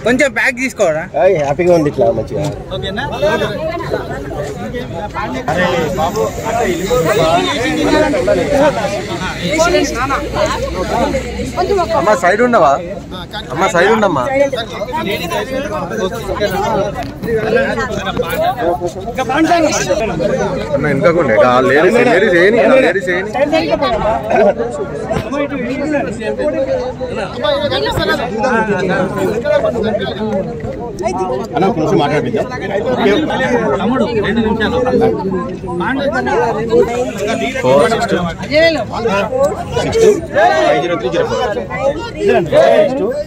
కొంచెం ప్యాక్ తీసుకోరా హ్యాపీగా ఉంది ఇట్లా మంచిగా అమ్మ సైడ్ ఉండవా అమ్మ సైడ్ ఉండమ్మా అన్న వెనుకకుండే లేడీస్ లేడీస్ ఏని లేడీస్ ఏని అన్న ఒక నిమిషం మాట్లాడిద్దాం four six two six two five zero three zero four two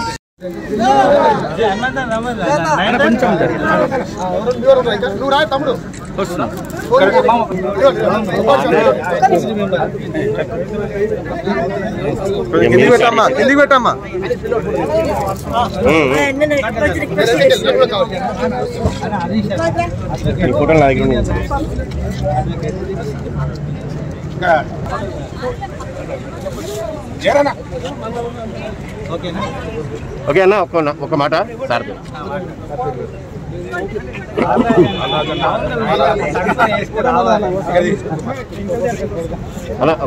కిందికి పెట్టమ్మా కిందికి పెట్టమ్మా ఈ ఫోటోలు నా దగ్గర ఉన్నాయి. ఓకే అన్న ఒక ఒక మాట సార్ అలా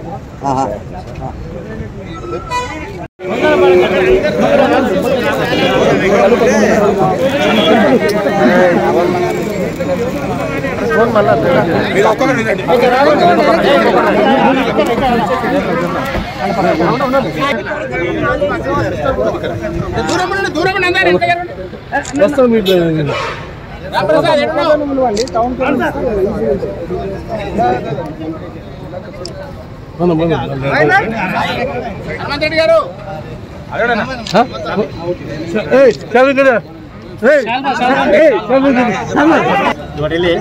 ఇవాటి వెళ్ళి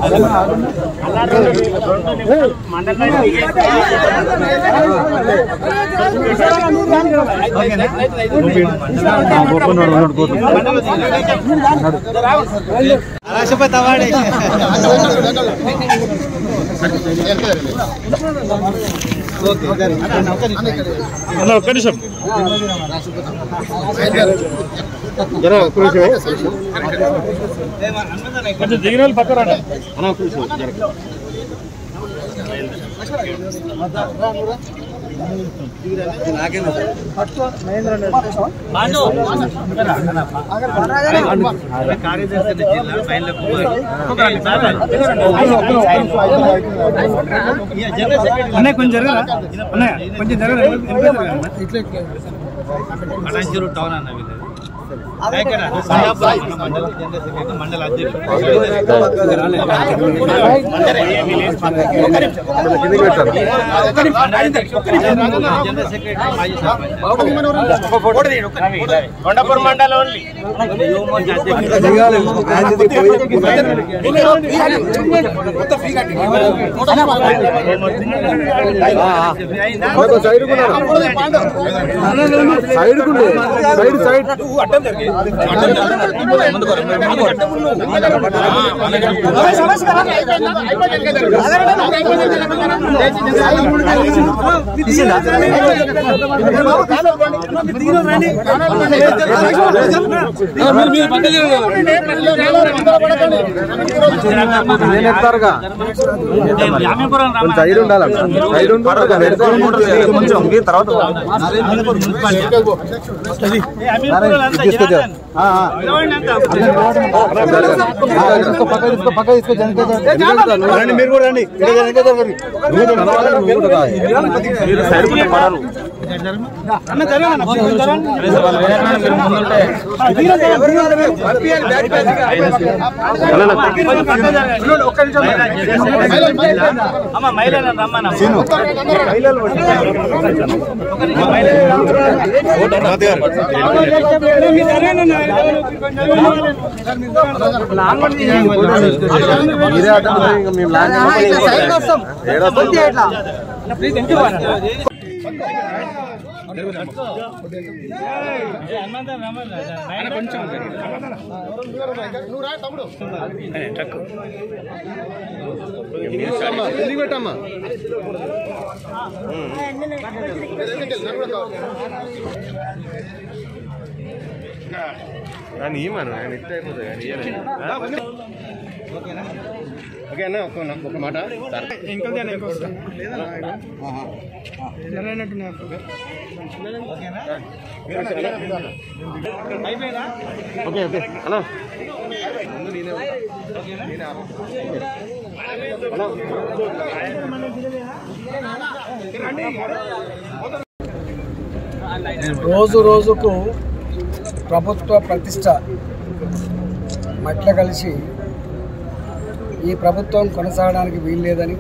అన్న ఒక్క నిమిషం జర ఒక్క నిమిషమే కొంచెం దిగిన వాళ్ళు పక్కన రండి అన్న ఒక్క నిమిషం జర అన్నయ్య కొంచెం జరగరా అన్నయ్య కొంచెం జరగరా అనంతూరు టౌన్ అన్న వీళ్ళది మండల కిందికి పెట్టారు జనరల్ సెక్రటరీ మాజీ సర్పంచ్ కొండపూర్ మండలం only side side side side నేను ఎత్తారుగా కొంచెం సైడ్ ఉండాలన్న సైడ్ ఉండాలి కొంచెం ఈ తర్వాత తీసుకొచ్చా మీరు కూడా రండి అమ్మ మహిళలను రమ్మన్నా మీరే అడ్డం ఇంకా మేము లాంగ్ ఏడా ఎందుకు పెట్టమ్మా నన్ను ఇవ్వను ఆయన ఇస్తే అయిపోతుంది కానీ ఇవ్వలేదు ఓకే అన్న ఒక ఒక మాట సార్ ఓకే ఓకే అన్న రోజు రోజుకు ప్రభుత్వ ప్రతిష్ట మట్ల కలిసి ఈ ప్రభుత్వం కొనసాగడానికి వీల్లేదని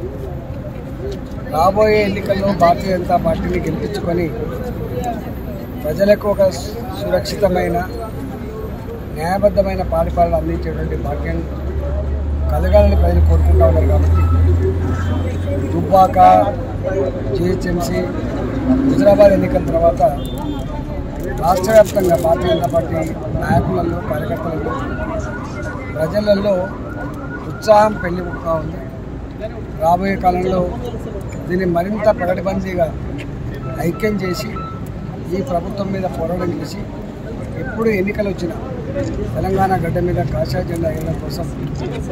రాబోయే ఎన్నికల్లో భారతీయ జనతా పార్టీని గెలిపించుకొని ప్రజలకు ఒక సురక్షితమైన న్యాయబద్ధమైన పరిపాలన అందించేటువంటి భాగ్యం కలగాలని ప్రజలు కోరుకుంటా ఉన్నారు కాబట్టి దుబ్బాక జిహెచ్ఎంసీ హుజరాబాద్ ఎన్నికల తర్వాత రాష్ట్ర వ్యాప్తంగా భారతీయ జనతా పార్టీ నాయకులలో కార్యకర్తలలో ప్రజలలో ఉత్సాహం పెళ్లిపుకుతా ఉంది రాబోయే కాలంలో దీన్ని మరింత ప్రకటబందీగా ఐక్యం చేసి ఈ ప్రభుత్వం మీద పోరాటం చేసి ఎప్పుడు ఎన్నికలు వచ్చినా తెలంగాణ గడ్డ మీద కాషాయ జెండా ఎగరడం కోసం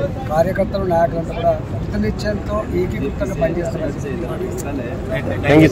కార్యకర్తలు నాయకులంతా కూడా కృతనిశ్చయంతో ఏకీకృతంగా పనిచేస్తున్నారు థ్యాంక్ యూ